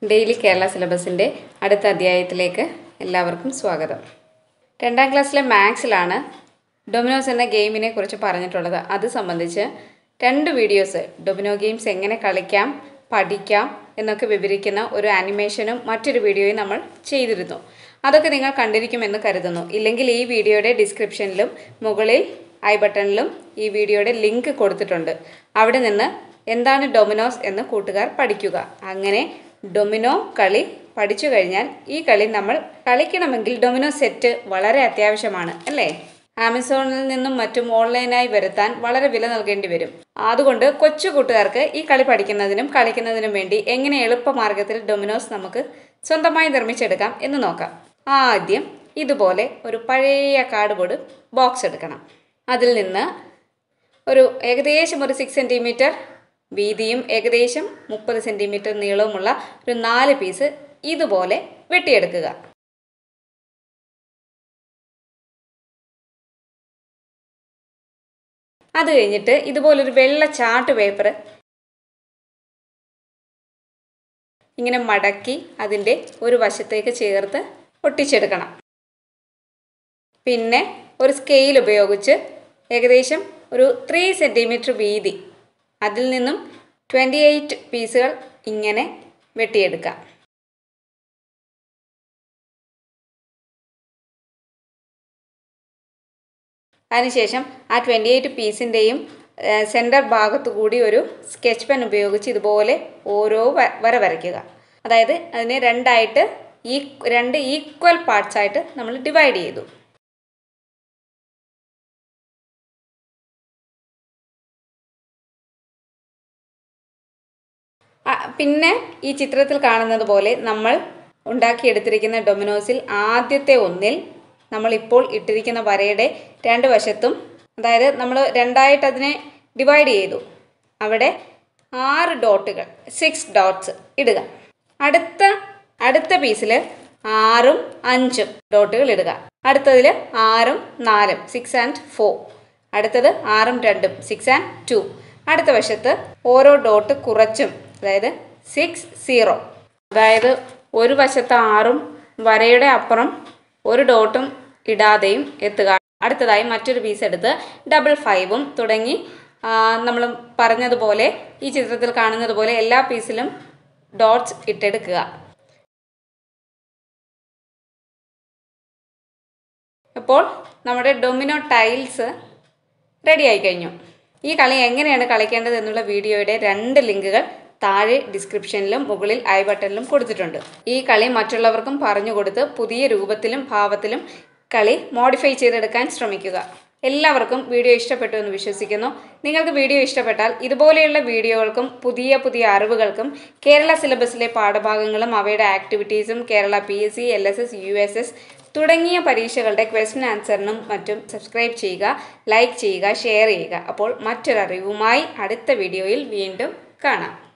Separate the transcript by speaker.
Speaker 1: daily Kerala സിലബസിൻ്റെ അടുത്ത അധ്യായത്തിലേക്ക് എല്ലാവർക്കും സ്വാഗതം രണ്ടാം ക്ലാസ്സിലെ മാത്സിലാണ് ഡൊമിനോസ് എന്ന ഗെയിമിനെ കുറിച്ച് പറഞ്ഞിട്ടുള്ളത് അത് സംബന്ധിച്ച് രണ്ട് വീഡിയോസ് ഡൊമിനോ ഗെയിംസ് എങ്ങനെ കളിക്കാം പഠിക്കാം എന്നൊക്കെ വിവരിക്കുന്ന ഒരു ആനിമേഷനും മറ്റൊരു വീഡിയോയും നമ്മൾ ചെയ്തിരുന്നു അതൊക്കെ നിങ്ങൾ കണ്ടിരിക്കുമെന്ന് കരുതുന്നു ഇല്ലെങ്കിൽ ഈ വീഡിയോയുടെ ഡിസ്ക്രിപ്ഷനിലും മുകളിൽ ഐ ബട്ടണിലും ഈ വീഡിയോയുടെ ലിങ്ക് കൊടുത്തിട്ടുണ്ട് അവിടെ നിന്ന് എന്താണ് ഡൊമിനോസ് എന്ന് കൂട്ടുകാർ പഠിക്കുക അങ്ങനെ ഡൊമിനോ കളി പഠിച്ചു കഴിഞ്ഞാൽ ഈ കളി നമ്മൾ കളിക്കണമെങ്കിൽ ഡൊമിനോ സെറ്റ് വളരെ അത്യാവശ്യമാണ് അല്ലേ ആമസോണിൽ നിന്നും മറ്റും ഓൺലൈനായി വരുത്താൻ വളരെ വില നൽകേണ്ടി വരും അതുകൊണ്ട് കൊച്ചു കൂട്ടുകാർക്ക് ഈ കളി പഠിക്കുന്നതിനും കളിക്കുന്നതിനും വേണ്ടി എങ്ങനെ എളുപ്പമാർഗത്തിൽ ഡൊമിനോസ് നമുക്ക് സ്വന്തമായി നിർമ്മിച്ചെടുക്കാം എന്ന് നോക്കാം ആദ്യം ഇതുപോലെ ഒരു പഴയ കാർഡ് ബോർഡ് ബോക്സ് എടുക്കണം അതിൽ നിന്ന് ഒരു ഏകദേശം ഒരു സിക്സ് സെൻറ്റിമീറ്റർ വീതിയും ഏകദേശം മുപ്പത് സെൻറ്റിമീറ്റർ നീളവുമുള്ള ഒരു നാല് പീസ് ഇതുപോലെ വെട്ടിയെടുക്കുക അത് കഴിഞ്ഞിട്ട് ഇതുപോലൊരു വെള്ള ചാർട്ട് പേപ്പർ ഇങ്ങനെ മടക്കി അതിൻ്റെ ഒരു വശത്തേക്ക് ചേർത്ത് ഒട്ടിച്ചെടുക്കണം പിന്നെ ഒരു സ്കെയിൽ ഉപയോഗിച്ച് ഏകദേശം ഒരു ത്രീ സെൻറ്റിമീറ്റർ വീതി അതിൽ നിന്നും ട്വൻറ്റി എയ്റ്റ് പീസുകൾ ഇങ്ങനെ വെട്ടിയെടുക്കാം അതിനുശേഷം ആ ട്വൻറ്റി എയ്റ്റ് പീസിൻ്റെയും സെൻറ്റർ ഭാഗത്തു കൂടി ഒരു സ്കെച്ച് പെൻ ഉപയോഗിച്ച് ഇതുപോലെ ഓരോ വര വരയ്ക്കുക അതായത് അതിനെ രണ്ടായിട്ട് ഈ രണ്ട് ഈക്വൽ പാർട്സ് ആയിട്ട് നമ്മൾ ഡിവൈഡ് ചെയ്തു പിന്നെ ഈ ചിത്രത്തിൽ കാണുന്നത് പോലെ നമ്മൾ ഉണ്ടാക്കിയെടുത്തിരിക്കുന്ന ഡൊമിനോസിൽ ആദ്യത്തെ ഒന്നിൽ നമ്മളിപ്പോൾ ഇട്ടിരിക്കുന്ന വരയുടെ രണ്ട് വശത്തും അതായത് നമ്മൾ രണ്ടായിട്ട് അതിനെ ഡിവൈഡ് ചെയ്തു അവിടെ ആറ് ഡോട്ടുകൾ സിക്സ് ഡോട്ട്സ് ഇടുക അടുത്ത അടുത്ത പീസിൽ ആറും അഞ്ചും ഡോട്ടുകൾ ഇടുക അടുത്തതിൽ ആറും നാലും സിക്സ് ആൻഡ് ഫോർ അടുത്തത് ആറും രണ്ടും സിക്സ് ആൻഡ് ടു അടുത്ത വശത്ത് ഓരോ ഡോട്ട് കുറച്ചും അതായത് സിക്സ് സീറോ അതായത് ഒരു വശത്ത് ആറും വരയുടെ അപ്പുറം ഒരു ഡോട്ടും ഇടാതെയും എത്തുക അടുത്തതായി മറ്റൊരു പീസ് എടുത്ത് ഡബിൾ ഫൈവും തുടങ്ങി നമ്മൾ പറഞ്ഞതുപോലെ ഈ ചിത്രത്തിൽ കാണുന്നത് പോലെ എല്ലാ പീസിലും ഡോട്ട്സ് ഇട്ടെടുക്കുക അപ്പോൾ നമ്മുടെ ഡൊമിനോ ടൈൽസ് റെഡി ആയി കഴിഞ്ഞു ഈ കളി എങ്ങനെയാണ് കളിക്കേണ്ടത് എന്നുള്ള വീഡിയോയുടെ രണ്ട് ലിങ്കുകൾ താഴെ ഡിസ്ക്രിപ്ഷനിലും മുകളിൽ ഐ ബട്ടണിലും കൊടുത്തിട്ടുണ്ട് ഈ കളി മറ്റുള്ളവർക്കും പറഞ്ഞു കൊടുത്ത് പുതിയ രൂപത്തിലും ഭാവത്തിലും കളി മോഡിഫൈ ചെയ്തെടുക്കാൻ ശ്രമിക്കുക എല്ലാവർക്കും വീഡിയോ ഇഷ്ടപ്പെട്ടു എന്ന് വിശ്വസിക്കുന്നു നിങ്ങൾക്ക് വീഡിയോ ഇഷ്ടപ്പെട്ടാൽ ഇതുപോലെയുള്ള വീഡിയോകൾക്കും പുതിയ പുതിയ അറിവുകൾക്കും കേരള സിലബസിലെ പാഠഭാഗങ്ങളും അവയുടെ ആക്ടിവിറ്റീസും Kerala P S C L S S U S S തുടങ്ങിയ പരീക്ഷകളുടെ ക്വസ്റ്റ്യൻ ആൻസറിനും മറ്റും സബ്സ്ക്രൈബ് ചെയ്യുക ലൈക്ക് ചെയ്യുക ഷെയർ ചെയ്യുക അപ്പോൾ മറ്റൊരറിവുമായി അടുത്ത വീഡിയോയിൽ വീണ്ടും കാണാം